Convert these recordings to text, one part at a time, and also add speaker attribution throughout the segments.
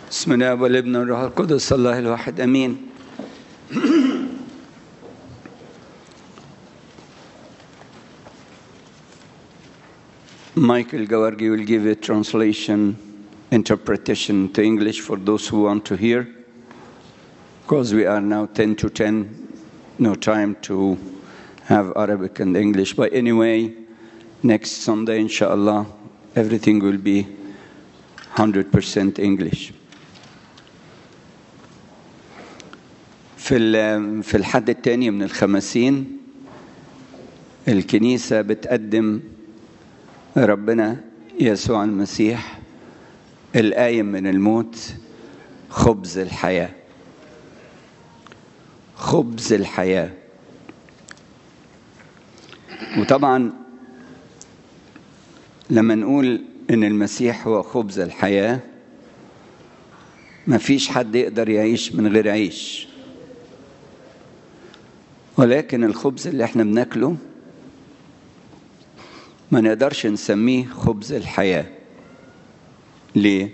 Speaker 1: بسم الله والابن والروح القدس الله الواحد امين Michael Gawargi will give a translation interpretation to English for those who want to hear. Because we are now 10 to 10, no time to have Arabic and English. But anyway, next Sunday, inshallah, everything will be 100% English. في ال- في الحد الثاني من الخمسين الكنيسة بتقدم ربنا يسوع المسيح القايم من الموت خبز الحياة خبز الحياة وطبعا لما نقول ان المسيح هو خبز الحياة مفيش حد يقدر يعيش من غير عيش ولكن الخبز اللي احنا بناكله ما نقدرش نسميه خبز الحياة ليه؟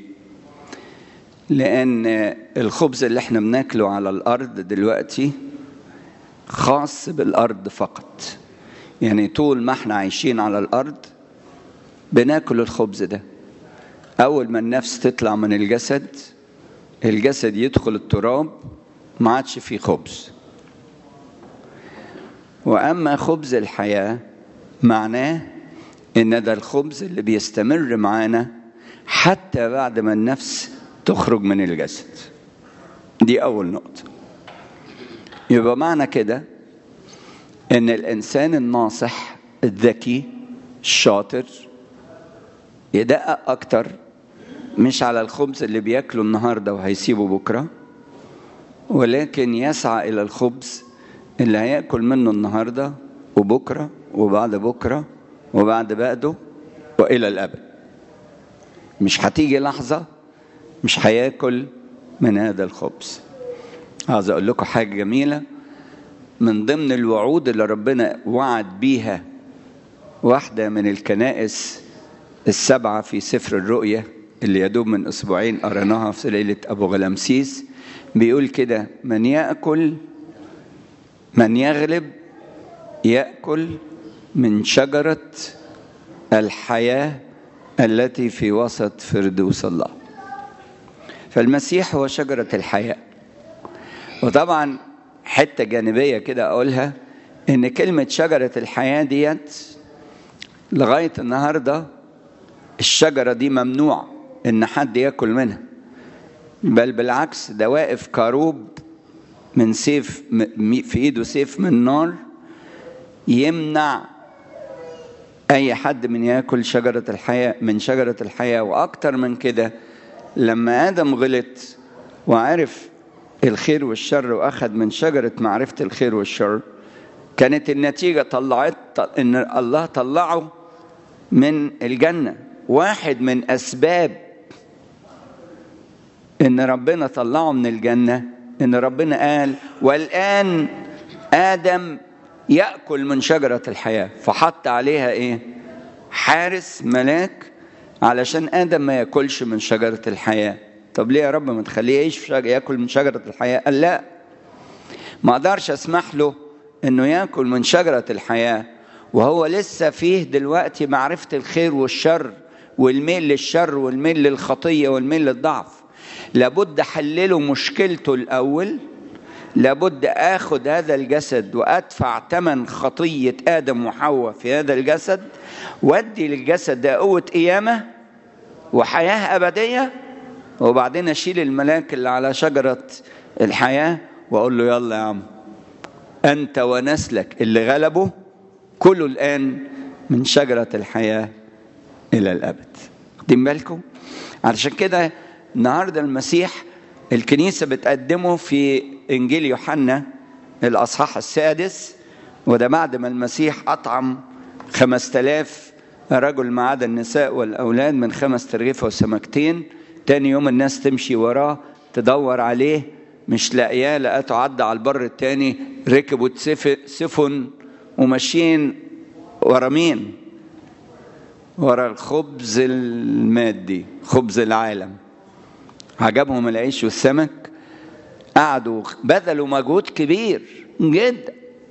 Speaker 1: لأن الخبز اللي احنا بناكله على الأرض دلوقتي خاص بالأرض فقط يعني طول ما احنا عايشين على الأرض بناكل الخبز ده أول ما النفس تطلع من الجسد الجسد يدخل التراب ما عادش فيه خبز وأما خبز الحياة معناه إن ده الخبز اللي بيستمر معانا حتى بعد ما النفس تخرج من الجسد دي أول نقطة يبقى معنى كده إن الإنسان الناصح الذكي الشاطر يدقق أكتر مش على الخبز اللي بياكله النهارده وهيسيبه بكره ولكن يسعى إلى الخبز اللي هياكل منه النهارده وبكره وبعد بكره وبعد بعده والى الابد مش هتيجي لحظه مش هياكل من هذا الخبز عاوز اقول لكم حاجه جميله من ضمن الوعود اللي ربنا وعد بيها واحده من الكنائس السبعه في سفر الرؤيا اللي يدوب من اسبوعين قريناها في ليله ابو غلامسيس بيقول كده من ياكل من يغلب ياكل من شجره الحياه التي في وسط فردوس الله فالمسيح هو شجره الحياه وطبعا حته جانبيه كده اقولها ان كلمه شجره الحياه ديت لغايه النهارده الشجره دي ممنوع ان حد ياكل منها بل بالعكس ده واقف كروب من سيف م- في ايده سيف من نار يمنع اي حد من ياكل شجره الحياه من شجره الحياه واكتر من كده لما ادم غلط وعرف الخير والشر واخذ من شجره معرفه الخير والشر كانت النتيجه طلعت ان الله طلعه من الجنه واحد من اسباب ان ربنا طلعه من الجنه ان ربنا قال والان ادم ياكل من شجره الحياه فحط عليها ايه حارس ملاك علشان ادم ما ياكلش من شجره الحياه طب ليه يا رب ما تخليه يعيش في شجر ياكل من شجره الحياه قال لا ما اقدرش اسمح له انه ياكل من شجره الحياه وهو لسه فيه دلوقتي معرفه الخير والشر والميل للشر والميل للخطيه والميل للضعف لابد احلله مشكلته الاول لابد اخذ هذا الجسد وادفع ثمن خطيه ادم وحواء في هذا الجسد وادي للجسد ده قوه قيامه وحياه ابديه وبعدين اشيل الملاك اللي على شجره الحياه واقول له يلا يا عم انت ونسلك اللي غلبوا كلوا الان من شجره الحياه الى الابد واخدين بالكم علشان كده النهارده المسيح الكنيسه بتقدمه في انجيل يوحنا الاصحاح السادس وده بعد ما المسيح اطعم خمس تلاف رجل ما عدا النساء والاولاد من خمس ترغيفه وسمكتين تاني يوم الناس تمشي وراه تدور عليه مش لاقياه لقيته عدى على البر التاني ركبوا سف- سفن وماشيين ورا مين؟ ورا الخبز المادي خبز العالم عجبهم العيش والسمك قعدوا بذلوا مجهود كبير جدا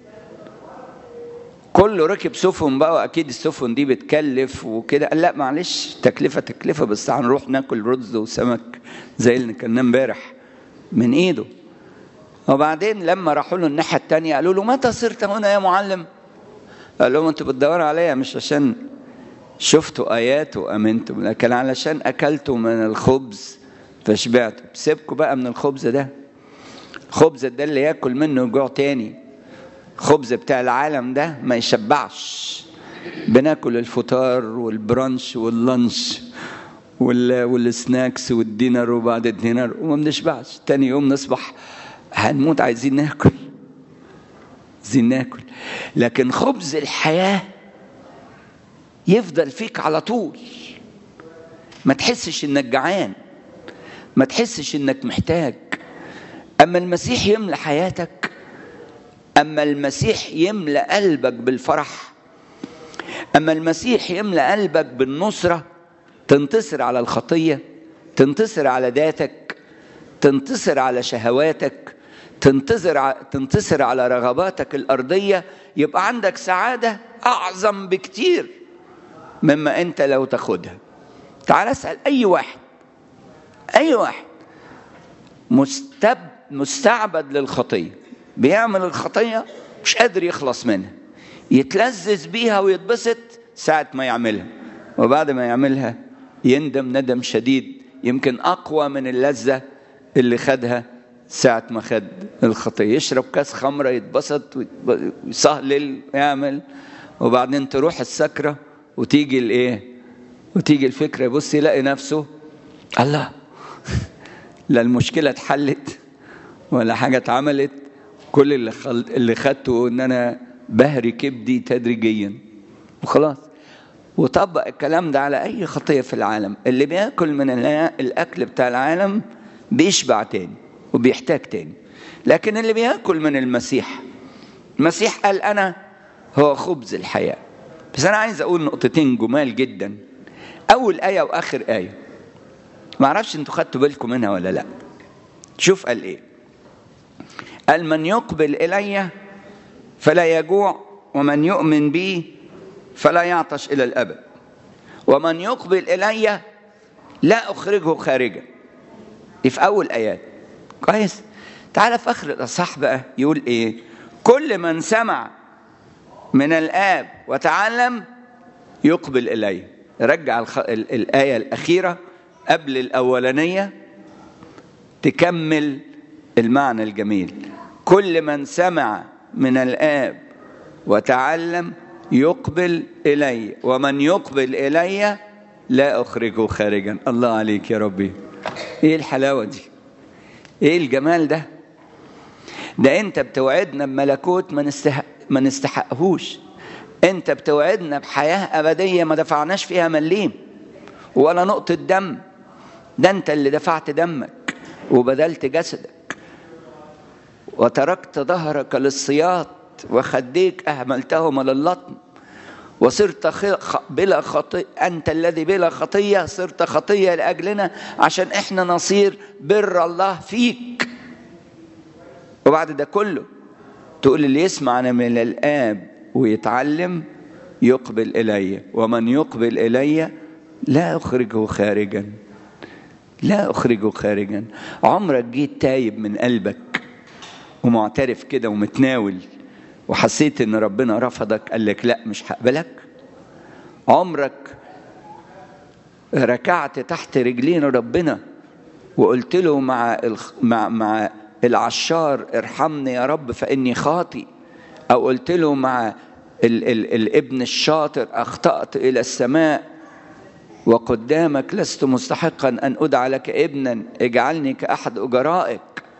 Speaker 1: كله ركب سفن بقى واكيد السفن دي بتكلف وكده قال لا معلش تكلفه تكلفه بس هنروح ناكل رز وسمك زي اللي كنا امبارح من ايده وبعدين لما راحوا له الناحيه الثانيه قالوا له متى صرت هنا يا معلم؟ قال لهم انتوا بتدوروا عليا مش عشان شفتوا ايات وامنتم لكن علشان اكلتوا من الخبز فشبعتوا سيبكوا بقى من الخبز ده الخبز ده اللي ياكل منه يجوع تاني الخبز بتاع العالم ده ما يشبعش بناكل الفطار والبرانش واللانش وال... والسناكس والدينر وبعد الدينر وما بنشبعش تاني يوم نصبح هنموت عايزين ناكل عايزين ناكل لكن خبز الحياة يفضل فيك على طول ما تحسش انك جعان ما تحسش انك محتاج اما المسيح يملى حياتك اما المسيح يملى قلبك بالفرح اما المسيح يملى قلبك بالنصره تنتصر على الخطيه تنتصر على ذاتك تنتصر على شهواتك تنتصر تنتصر على رغباتك الارضيه يبقى عندك سعاده اعظم بكتير مما انت لو تاخدها تعال اسال اي واحد اي واحد مستب مستعبد للخطيه بيعمل الخطيه مش قادر يخلص منها يتلذذ بيها ويتبسط ساعه ما يعملها وبعد ما يعملها يندم ندم شديد يمكن اقوى من اللذه اللي خدها ساعة ما خد الخطية يشرب كاس خمرة يتبسط ويسهلل ويعمل وبعدين تروح السكرة وتيجي الايه وتيجي الفكرة يبص يلاقي نفسه الله لا المشكلة اتحلت ولا حاجة اتعملت كل اللي خل... اللي خدته ان انا بهري كبدي تدريجيا وخلاص وطبق الكلام ده على اي خطيه في العالم اللي بياكل من الاكل بتاع العالم بيشبع تاني وبيحتاج تاني لكن اللي بياكل من المسيح المسيح قال انا هو خبز الحياه بس انا عايز اقول نقطتين جمال جدا اول ايه واخر ايه ما اعرفش انتوا خدتوا بالكم منها ولا لا شوف قال ايه قال من يقبل الي فلا يجوع ومن يؤمن بي فلا يعطش الى الابد ومن يقبل الي لا اخرجه خارجا دي في اول ايات كويس تعال في اخر الاصحاح بقى يقول ايه كل من سمع من الاب وتعلم يقبل الي رجع الخ... ال... الايه الاخيره قبل الاولانيه تكمل المعنى الجميل كل من سمع من الاب وتعلم يقبل الي ومن يقبل الي لا اخرجه خارجا الله عليك يا ربي ايه الحلاوه دي ايه الجمال ده ده انت بتوعدنا بملكوت ما نستحق ما نستحقهوش انت بتوعدنا بحياه ابديه ما دفعناش فيها مليم ولا نقطه دم ده انت اللي دفعت دمك وبذلت جسدك وتركت ظهرك للصياط وخديك اهملتهما للطم وصرت بلا خطية أنت الذي بلا خطية صرت خطية لأجلنا عشان إحنا نصير بر الله فيك وبعد ده كله تقول اللي يسمعنا من الآب ويتعلم يقبل إلي ومن يقبل إلي لا أخرجه خارجا لا أخرجه خارجا عمرك جيت تايب من قلبك ومعترف كده ومتناول وحسيت ان ربنا رفضك قال لك لا مش هقبلك عمرك ركعت تحت رجلين ربنا وقلت له مع الخ... مع مع العشار ارحمني يا رب فاني خاطي او قلت له مع ال... ال... الابن الشاطر اخطات الى السماء وقدامك لست مستحقا ان ادعى لك ابنا اجعلني كاحد اجرائك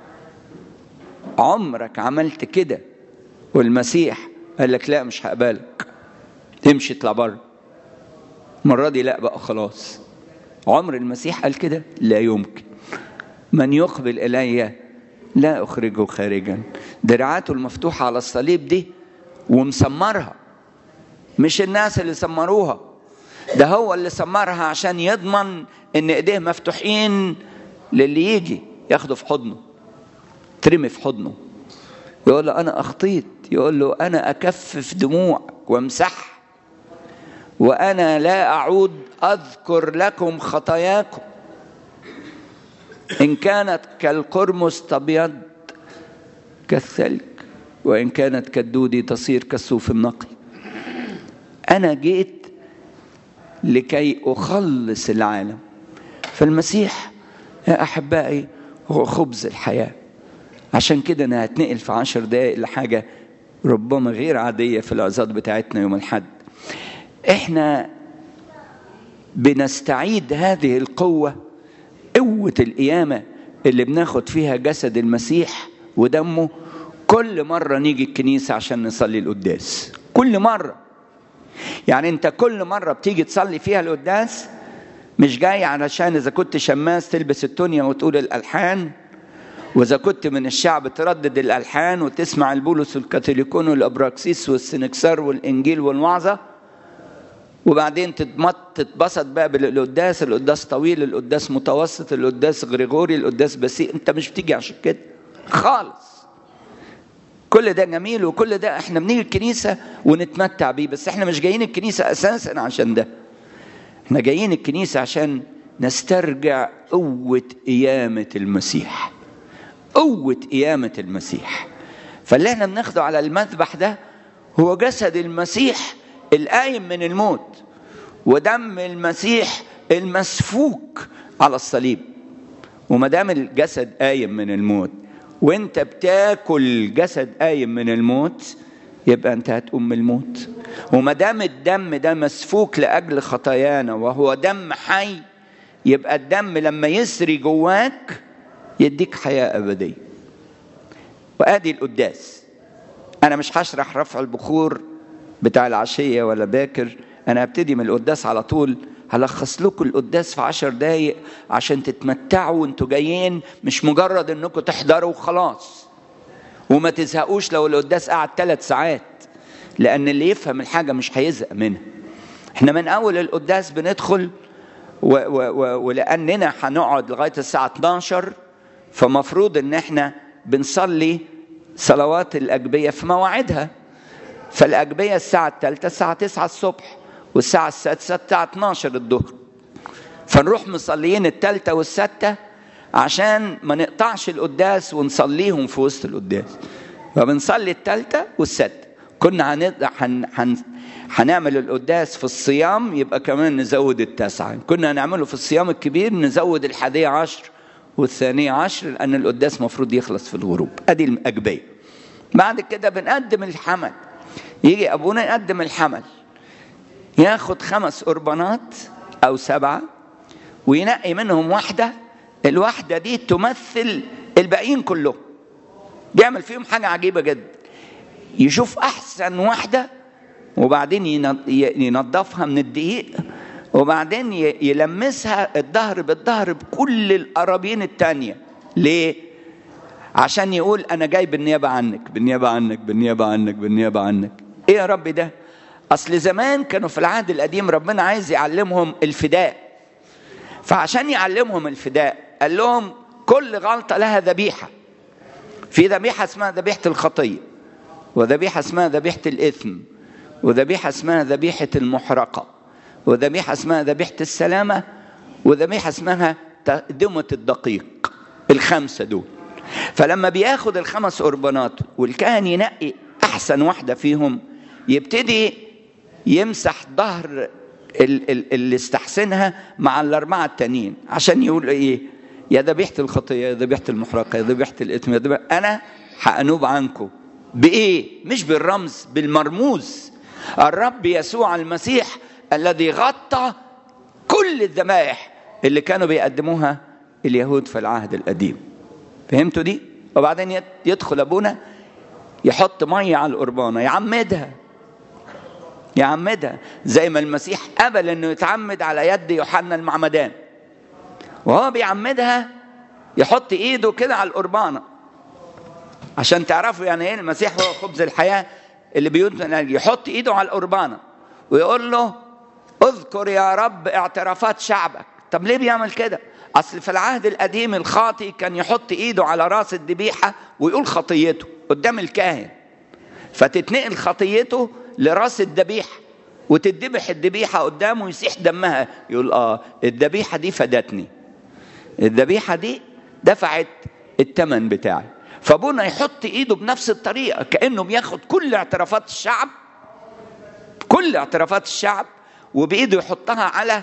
Speaker 1: عمرك عملت كده والمسيح قال لك لا مش هقبلك امشي اطلع بره المره دي لا بقى خلاص عمر المسيح قال كده لا يمكن من يقبل الي لا اخرجه خارجا دراعاته المفتوحه على الصليب دي ومسمرها مش الناس اللي سمروها ده هو اللي سمرها عشان يضمن ان ايديه مفتوحين للي يجي ياخده في حضنه ترمي في حضنه يقول له انا اخطيت يقول له انا اكفف دموعك وامسحها وانا لا اعود اذكر لكم خطاياكم ان كانت كالقرمز تبيض كالثلج وان كانت كالدود تصير كالصوف النقي انا جيت لكي اخلص العالم فالمسيح يا احبائي هو خبز الحياه عشان كده انا هتنقل في عشر دقائق لحاجه ربما غير عاديه في العظات بتاعتنا يوم الحد احنا بنستعيد هذه القوه قوه القيامه اللي بناخد فيها جسد المسيح ودمه كل مره نيجي الكنيسه عشان نصلي القداس كل مره يعني انت كل مره بتيجي تصلي فيها القداس مش جاي علشان اذا كنت شماس تلبس التونيا وتقول الالحان واذا كنت من الشعب تردد الالحان وتسمع البولس والكاثوليكون والابراكسيس والسنكسار والانجيل والوعظه وبعدين تتمط تتبسط بقى بالقداس القداس طويل القداس متوسط القداس غريغوري القداس بسيط انت مش بتيجي عشان كده خالص كل ده جميل وكل ده احنا بنيجي الكنيسه ونتمتع بيه بس احنا مش جايين الكنيسه اساسا عشان ده احنا جايين الكنيسه عشان نسترجع قوه قيامه المسيح قوه قيامه المسيح فاللي احنا بناخده على المذبح ده هو جسد المسيح القايم من الموت ودم المسيح المسفوك على الصليب وما دام الجسد قايم من الموت وانت بتاكل جسد قايم من الموت يبقى انت هتقوم من الموت وما دام الدم ده مسفوك لاجل خطايانا وهو دم حي يبقى الدم لما يسري جواك يديك حياه ابديه وادي القداس انا مش هشرح رفع البخور بتاع العشيه ولا باكر انا هبتدي من القداس على طول هلخص لكم القداس في عشر دقايق عشان تتمتعوا وانتوا جايين مش مجرد انكم تحضروا وخلاص وما تزهقوش لو القداس قعد ثلاث ساعات لان اللي يفهم الحاجه مش هيزهق منها احنا من اول القداس بندخل و و و ولاننا هنقعد لغايه الساعه 12 فمفروض ان احنا بنصلي صلوات الاجبيه في مواعيدها فالاجبيه الساعه الثالثه الساعه 9 الصبح والساعة السادسة الساعة 12 الظهر فنروح مصليين التالتة والستة عشان ما نقطعش القداس ونصليهم في وسط القداس فبنصلي التالتة والستة كنا هن... هن... هن... هنعمل القداس في الصيام يبقى كمان نزود التاسعة كنا هنعمله في الصيام الكبير نزود الحادية عشر والثانية عشر لأن القداس مفروض يخلص في الغروب أدي الأجبية بعد كده بنقدم الحمل يجي أبونا يقدم الحمل ياخد خمس قربانات او سبعه وينقي منهم واحده الواحده دي تمثل الباقيين كلهم بيعمل فيهم حاجه عجيبه جدا يشوف احسن واحده وبعدين ينظفها من الدقيق وبعدين يلمسها الظهر بالظهر بكل القرابين التانية ليه؟ عشان يقول انا جاي بالنيابه عنك بالنيابه عنك بالنيابه عنك بالنيابه عنك ايه يا رب ده؟ اصل زمان كانوا في العهد القديم ربنا عايز يعلمهم الفداء فعشان يعلمهم الفداء قال لهم كل غلطه لها ذبيحه في ذبيحه اسمها ذبيحه الخطيه وذبيحه اسمها ذبيحه الاثم وذبيحه اسمها ذبيحه المحرقه وذبيحه اسمها ذبيحه السلامه وذبيحه اسمها تقدمه الدقيق الخمسه دول فلما بياخد الخمس قربانات والكاهن ينقي احسن واحده فيهم يبتدي يمسح ظهر اللي استحسنها مع الأربعة التانيين عشان يقول إيه يا ذبيحة الخطية يا ذبيحة المحرقة يا ذبيحة الإثم يا ذبيحة أنا هأنوب عنكم بإيه؟ مش بالرمز بالمرموز الرب يسوع المسيح الذي غطى كل الذبائح اللي كانوا بيقدموها اليهود في العهد القديم فهمتوا دي؟ وبعدين يدخل أبونا يحط مية على القربانة يعمدها يعمدها زي ما المسيح قبل انه يتعمد على يد يوحنا المعمدان وهو بيعمدها يحط ايده كده على القربانه عشان تعرفوا يعني ايه المسيح هو خبز الحياه اللي بيدفن يحط ايده على القربانه ويقول له اذكر يا رب اعترافات شعبك طب ليه بيعمل كده اصل في العهد القديم الخاطي كان يحط ايده على راس الذبيحه ويقول خطيته قدام الكاهن فتتنقل خطيته لراس الذبيحه وتذبح الذبيحه قدامه يسيح دمها يقول اه الذبيحه دي فدتني الذبيحه دي دفعت الثمن بتاعي فابونا يحط ايده بنفس الطريقه كانه بياخد كل اعترافات الشعب كل اعترافات الشعب وبايده يحطها على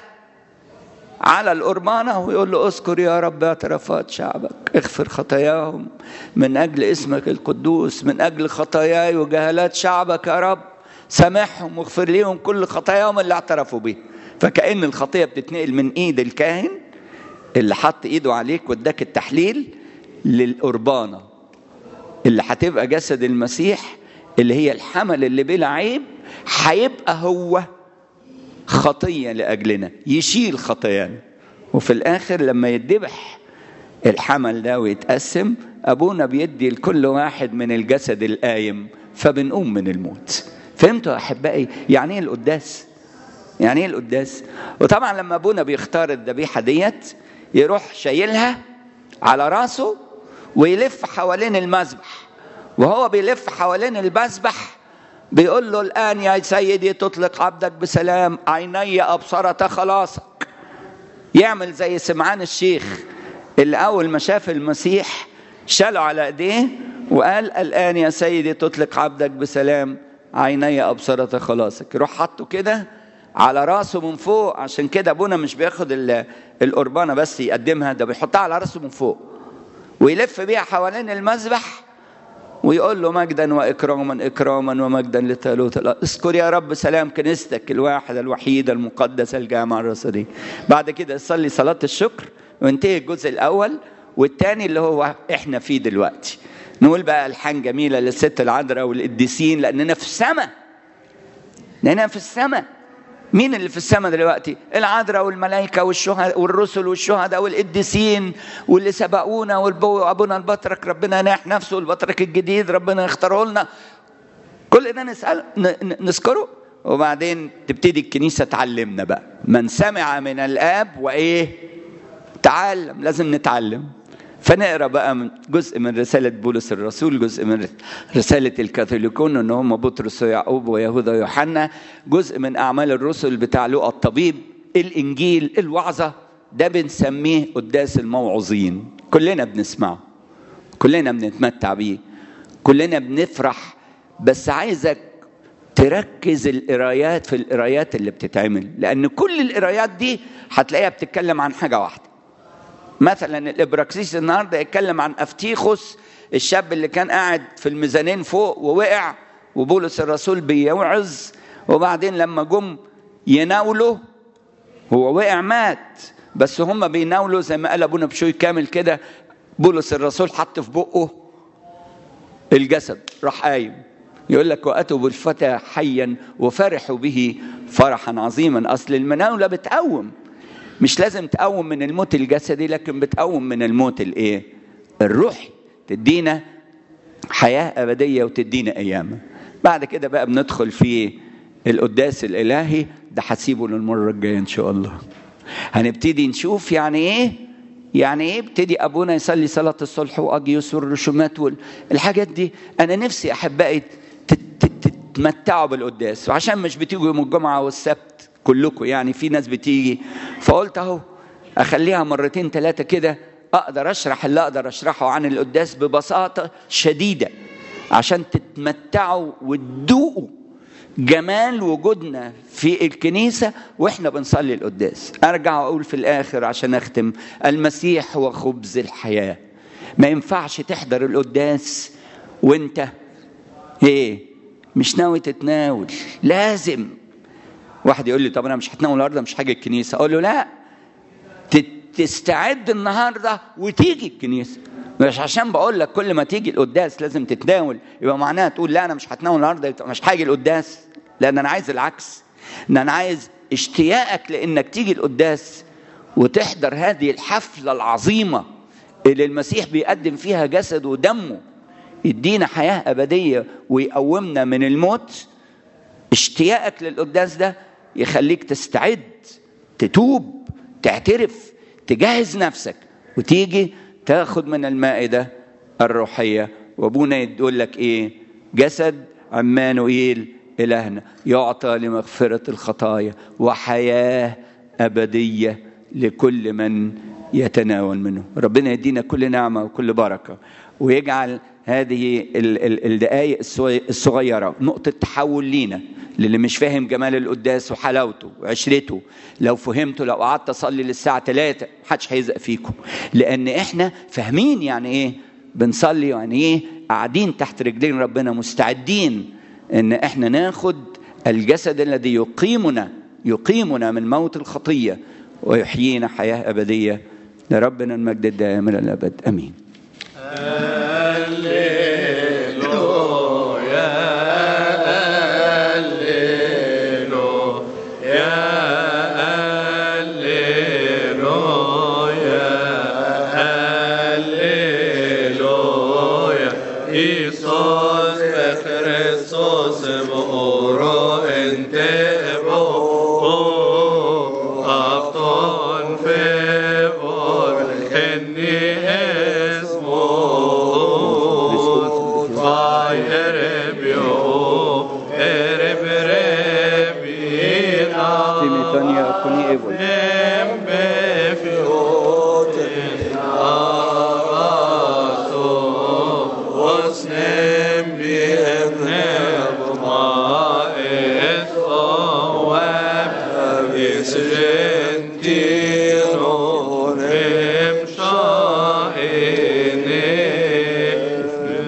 Speaker 1: على القربانة ويقول له اذكر يا رب اعترافات شعبك اغفر خطاياهم من أجل اسمك القدوس من أجل خطاياي وجهالات شعبك يا رب سامحهم واغفر لهم كل خطاياهم اللي اعترفوا بيها فكأن الخطية بتتنقل من إيد الكاهن اللي حط إيده عليك واداك التحليل للقربانة اللي هتبقى جسد المسيح اللي هي الحمل اللي بلا عيب هيبقى هو خطيه لاجلنا يشيل خطايانا وفي الاخر لما يتذبح الحمل ده ويتقسم ابونا بيدي لكل واحد من الجسد القايم فبنقوم من الموت فهمتوا يا احبائي يعني ايه القداس يعني ايه القداس وطبعا لما ابونا بيختار الذبيحه ديت يروح شايلها على راسه ويلف حوالين المذبح وهو بيلف حوالين المذبح بيقول له الآن يا سيدي تطلق عبدك بسلام عيني أبصرت خلاصك يعمل زي سمعان الشيخ اللي أول ما شاف المسيح شاله على ايديه وقال الآن يا سيدي تطلق عبدك بسلام عيني أبصرت خلاصك يروح حطه كده على راسه من فوق عشان كده ابونا مش بياخد القربانه بس يقدمها ده بيحطها على راسه من فوق ويلف بيها حوالين المذبح ويقول له مجدا واكراما اكراما ومجدا لثالوث اذكر يا رب سلام كنيستك الواحده الوحيده المقدسه الجامعه الرصديه بعد كده صلي صلاه الشكر وانتهي الجزء الاول والثاني اللي هو احنا فيه دلوقتي نقول بقى الحان جميله للست العذراء والقديسين لاننا في السماء لاننا في السماء مين اللي في السماء دلوقتي العذراء والملائكة والشهداء والرسل والشهداء والقديسين واللي سبقونا وابونا البطرك ربنا يناح نفسه البطرك الجديد ربنا يختاره لنا كل ده نسأل نذكره وبعدين تبتدي الكنيسة تعلمنا بقى من سمع من الآب وإيه تعلم لازم نتعلم فنقرا بقى من جزء من رسالة بولس الرسول جزء من رسالة الكاثوليكون ان هم بطرس ويعقوب ويهوذا ويوحنا جزء من اعمال الرسل بتاع لوقا الطبيب الانجيل الوعظة ده بنسميه قداس الموعظين كلنا بنسمعه كلنا بنتمتع بيه كلنا بنفرح بس عايزك تركز القرايات في القرايات اللي بتتعمل لان كل القرايات دي هتلاقيها بتتكلم عن حاجه واحده مثلا الابراكسيس النهارده يتكلم عن افتيخوس الشاب اللي كان قاعد في الميزانين فوق ووقع وبولس الرسول بيوعظ وبعدين لما جم يناوله هو وقع مات بس هم بيناولوا زي ما قال ابونا بشوي كامل كده بولس الرسول حط في بقه الجسد راح قايم يقول لك واتوا بالفتى حيا وفرحوا به فرحا عظيما اصل المناوله بتقوم مش لازم تقوم من الموت الجسدي لكن بتقوم من الموت الايه الروحي تدينا حياه ابديه وتدينا ايام بعد كده بقى بندخل في القداس الالهي ده هسيبه للمره الجايه ان شاء الله هنبتدي نشوف يعني ايه يعني ايه ابتدي ابونا يصلي صلاه الصلح واجيوس والرسومات والحاجات دي انا نفسي احبائي تتمتعوا بالقداس وعشان مش بتيجوا يوم الجمعه والسبت كلكم يعني في ناس بتيجي فقلت اهو اخليها مرتين ثلاثه كده اقدر اشرح اللي اقدر اشرحه عن القداس ببساطه شديده عشان تتمتعوا وتذوقوا جمال وجودنا في الكنيسة وإحنا بنصلي القداس أرجع أقول في الآخر عشان أختم المسيح هو خبز الحياة ما ينفعش تحضر القداس وانت ايه مش ناوي تتناول لازم واحد يقول لي طب انا مش هتناول النهارده مش حاجه الكنيسه اقول له لا تستعد النهارده وتيجي الكنيسه مش عشان بقول لك كل ما تيجي القداس لازم تتناول يبقى معناها تقول لا انا مش هتناول النهارده مش هاجي القداس لان انا عايز العكس ان انا عايز اشتياقك لانك تيجي القداس وتحضر هذه الحفله العظيمه اللي المسيح بيقدم فيها جسد ودمه يدينا حياه ابديه ويقومنا من الموت اشتياقك للقداس ده يخليك تستعد تتوب تعترف تجهز نفسك وتيجي تاخد من المائدة الروحية وابونا يقول لك ايه جسد عمانوئيل إلهنا يعطى لمغفرة الخطايا وحياة أبدية لكل من يتناول منه ربنا يدينا كل نعمة وكل بركة ويجعل هذه الدقائق الصغيرة نقطة تحول لينا للي مش فاهم جمال القداس وحلاوته وعشرته لو فهمته لو قعدت اصلي للساعه 3 محدش هيزق فيكم لان احنا فاهمين يعني ايه بنصلي يعني ايه قاعدين تحت رجلين ربنا مستعدين ان احنا ناخد الجسد الذي يقيمنا يقيمنا من موت الخطيه ويحيينا حياه ابديه لربنا المجد الدائم الى الابد امين
Speaker 2: Amen.